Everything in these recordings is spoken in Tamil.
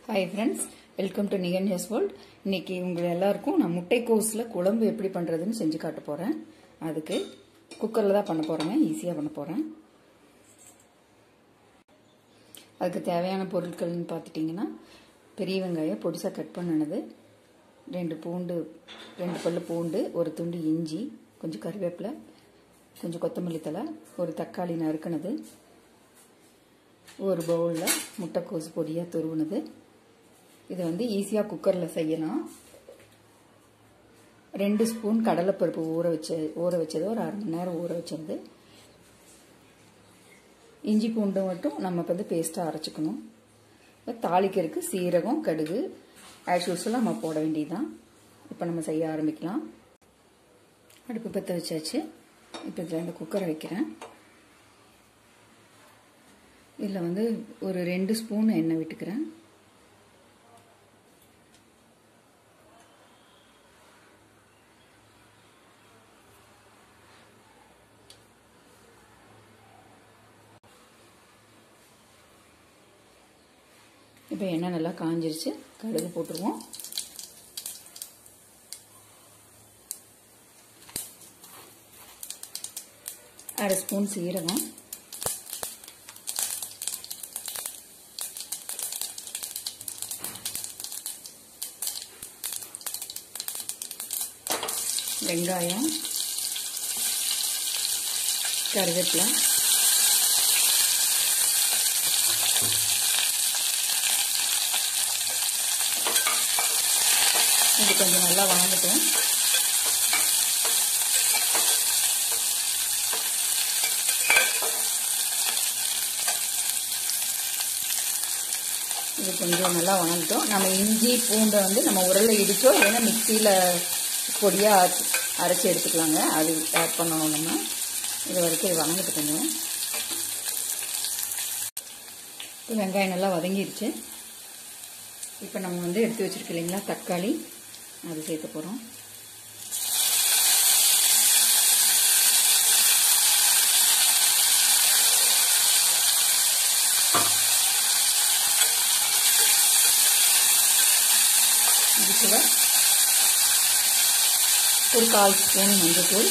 ஹாய் ஃப்ரெண்ட்ஸ் வெல்கம் டு நிகன் ஹெஸ் வேர்ல்ட் இன்னைக்கு உங்கள் எல்லாருக்கும் நான் முட்டைக்கோஸில் குழம்பு எப்படி பண்ணுறதுன்னு செஞ்சு காட்ட போகிறேன் அதுக்கு குக்கரில் தான் பண்ண போகிறேங்க ஈஸியாக பண்ண போகிறேன் அதுக்கு தேவையான பொருட்கள்னு பார்த்துட்டிங்கன்னா பெரிய வெங்காயம் பொடிசாக கட் பண்ணினது ரெண்டு பூண்டு ரெண்டு பல்லு பூண்டு ஒரு துண்டு இஞ்சி கொஞ்சம் கருவேப்பிலை கொஞ்சம் கொத்தமல்லி தலை ஒரு தக்காளி நறுக்கினது ஒரு பவுலில் முட்டைக்கோசு பொடியாக துருவுனது இது வந்து ஈஸியாக குக்கரில் செய்யலாம் ரெண்டு ஸ்பூன் கடலைப்பருப்பு ஊற வச்ச ஊற வச்சது ஒரு அரை மணி நேரம் ஊற வச்சது இஞ்சி பூண்டு மட்டும் நம்ம இப்போ வந்து பேஸ்ட்டாக அரைச்சிக்கணும் தாளிக்கிறதுக்கு சீரகம் கடுகு ஆஸ் யூஸ்வலாக நம்ம போட வேண்டியதுதான் இப்போ நம்ம செய்ய ஆரம்பிக்கலாம் அடுப்பு பற்ற வச்சாச்சு இப்போ இதில் இந்த குக்கரை வைக்கிறேன் இதில் வந்து ஒரு ரெண்டு ஸ்பூன் எண்ணெய் விட்டுக்கிறேன் இப்போ எண்ணெய் நல்லா காஞ்சிருச்சு கடுகு போட்டுருவோம் அரை ஸ்பூன் சீரகம் வெங்காயம் கருவேப்பிலை இது கொஞ்சம் நல்லா வணங்கட்டும் இது கொஞ்சம் நல்லா வணங்கட்டும் நம்ம இஞ்சி பூண்டை வந்து நம்ம உரலில் இடிச்சோ இல்லைன்னா மிக்சியில் பொடியாக அரைச்சி எடுத்துக்கலாங்க அது ஆட் பண்ணணும் நம்ம இது வரைக்கும் இது வணங்கிட்டு கொஞ்சம் இப்போ வெங்காயம் நல்லா வதங்கிடுச்சு இப்போ நம்ம வந்து எடுத்து வச்சிருக்க இல்லைங்களா தக்காளி அது சேர்க்க போகிறோம் இது கூட ஒரு கால் ஸ்பூன் மஞ்சள்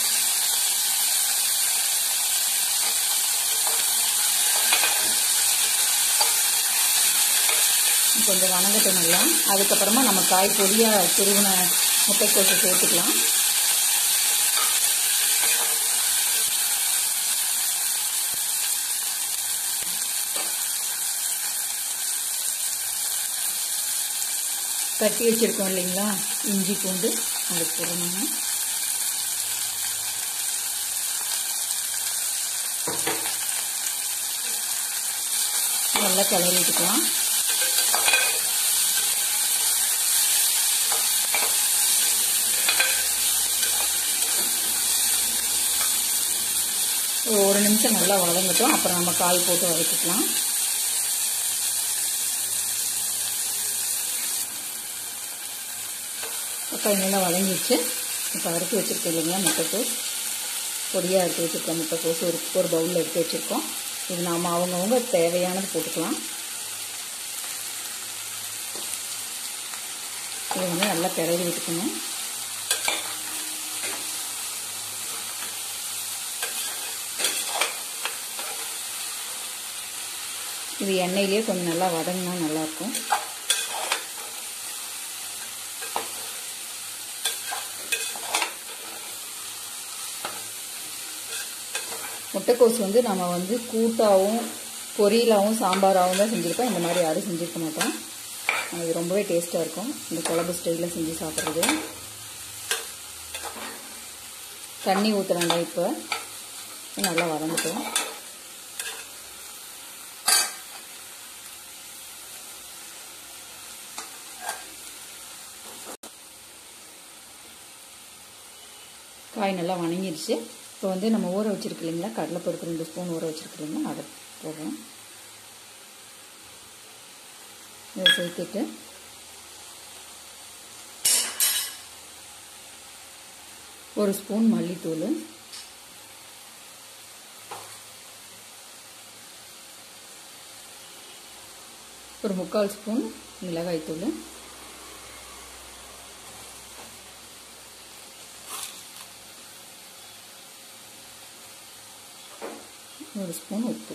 கொஞ்சம் வணங்கட்டும் நல்லா அதுக்கப்புறமா நம்ம காய் பொடியாக துருவின முட்டைக்கோசை சேர்த்துக்கலாம் கட்டி வச்சுருக்கோம் இல்லைங்களா இஞ்சி பூண்டு அதுக்கு போடணும் நல்லா கிளறி விட்டுக்கலாம் ஒரு நிமிஷம் நல்லா வதங்கட்டும் அப்புறம் நம்ம காய் போட்டு வதக்கிக்கலாம் தக்காளி நல்லா வதங்கிடுச்சு இப்போ அரைச்சி வச்சுருக்கோம் இல்லைங்களா முட்டைக்கோஸ் பொடியாக எடுத்து வச்சுருக்கோம் முட்டைக்கோஸ் ஒரு ஒரு பவுலில் எடுத்து வச்சுருக்கோம் இது நாம் அவங்கவுங்க தேவையானது போட்டுக்கலாம் இதை வந்து நல்லா கிளறி விட்டுக்கணும் இது எண்ணெயிலேயே கொஞ்சம் நல்லா வதங்கினா நல்லாயிருக்கும் முட்டைக்கோஸ் வந்து நம்ம வந்து கூட்டாகவும் பொரியலாகவும் சாம்பாராகவும் தான் செஞ்சுருப்போம் இந்த மாதிரி யாரும் செஞ்சுருக்க மாட்டோம் இது ரொம்பவே டேஸ்ட்டாக இருக்கும் இந்த குழம்பு ஸ்டைலில் செஞ்சு சாப்பிட்றது தண்ணி ஊற்ற வேண்டாம் இப்போ நல்லா வதங்கட்டும் காய் நல்லா வணங்கிடுச்சு இப்போ வந்து நம்ம ஊற வச்சுருக்கு இல்லைங்களா கடலைப்பருப்பு ரெண்டு ஸ்பூன் ஊற வச்சுருக்கு இல்லைங்களா அதை போடுறோம் இதை சேர்த்துட்டு ஒரு ஸ்பூன் மல்லித்தூள் ஒரு முக்கால் ஸ்பூன் மிளகாய்த்தூள் ஒரு ஸ்பூன் உப்பு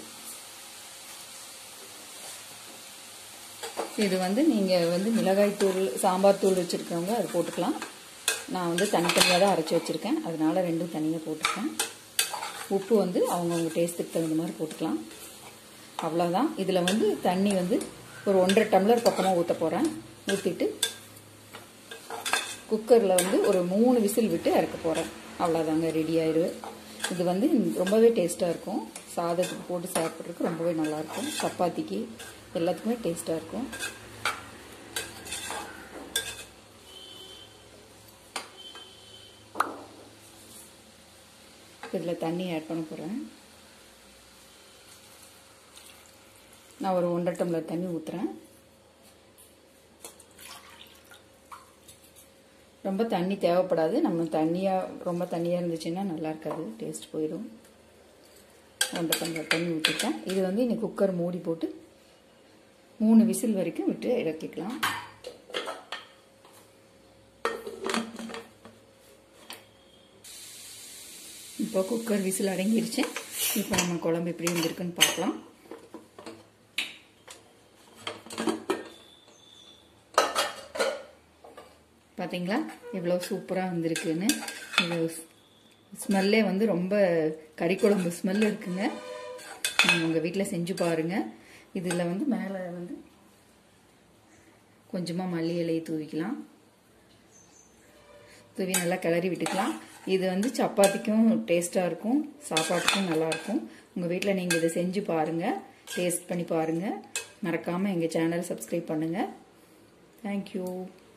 இது வந்து நீங்கள் வந்து மிளகாய் தூள் சாம்பார் தூள் வச்சுருக்கவங்க அது போட்டுக்கலாம் நான் வந்து தனித்தனியாக தான் அரைச்சி வச்சுருக்கேன் அதனால் ரெண்டும் தனியாக போட்டுருக்கேன் உப்பு வந்து அவங்கவுங்க டேஸ்ட்டுக்கு தகுந்த மாதிரி போட்டுக்கலாம் அவ்வளோதான் இதில் வந்து தண்ணி வந்து ஒரு ஒன்றரை டம்ளர் பக்கமாக ஊற்ற போகிறேன் ஊற்றிட்டு குக்கரில் வந்து ஒரு மூணு விசில் விட்டு இறக்க போகிறேன் அவ்வளோதாங்க ரெடி ஆயிரு இது வந்து ரொம்பவே டேஸ்ட்டாக இருக்கும் சாதத்துக்கு போட்டு சாப்பிட்றதுக்கு ரொம்பவே நல்லாயிருக்கும் சப்பாத்திக்கு எல்லாத்துக்குமே டேஸ்ட்டாக இருக்கும் இதில் தண்ணி ஆட் பண்ண போகிறேன் நான் ஒரு ஒன்றரை டம்ளர் தண்ணி ஊற்றுறேன் ரொம்ப தண்ணி தேவைப்படாது நம்ம தண்ணியாக ரொம்ப தண்ணியாக இருந்துச்சுன்னா நல்லா இருக்காது டேஸ்ட் போயிடும் ஒன்றரை டம்ளர் தண்ணி ஊற்றிட்டேன் இது வந்து இன்னைக்கு குக்கர் மூடி போட்டு மூணு விசில் வரைக்கும் விட்டு இறக்கிக்கலாம் இப்போ குக்கர் விசில் அடங்கிருச்சு இப்போ நம்ம குழம்பு எப்படி வந்திருக்குன்னு பார்க்கலாம் பார்த்தீங்களா எவ்வளோ சூப்பராக வந்திருக்குன்னு இது ஸ்மெல்லே வந்து ரொம்ப கறி குழம்பு ஸ்மெல் இருக்குங்க உங்கள் வீட்டில் செஞ்சு பாருங்கள் இதில் வந்து மேலே வந்து கொஞ்சமாக மல்லி இலையை தூவிக்கலாம் தூவி நல்லா கிளறி விட்டுக்கலாம் இது வந்து சப்பாத்திக்கும் டேஸ்ட்டாக இருக்கும் சாப்பாட்டுக்கும் நல்லாயிருக்கும் உங்கள் வீட்டில் நீங்கள் இதை செஞ்சு பாருங்கள் டேஸ்ட் பண்ணி பாருங்கள் மறக்காமல் எங்கள் சேனல் சப்ஸ்கிரைப் பண்ணுங்கள் தேங்க்யூ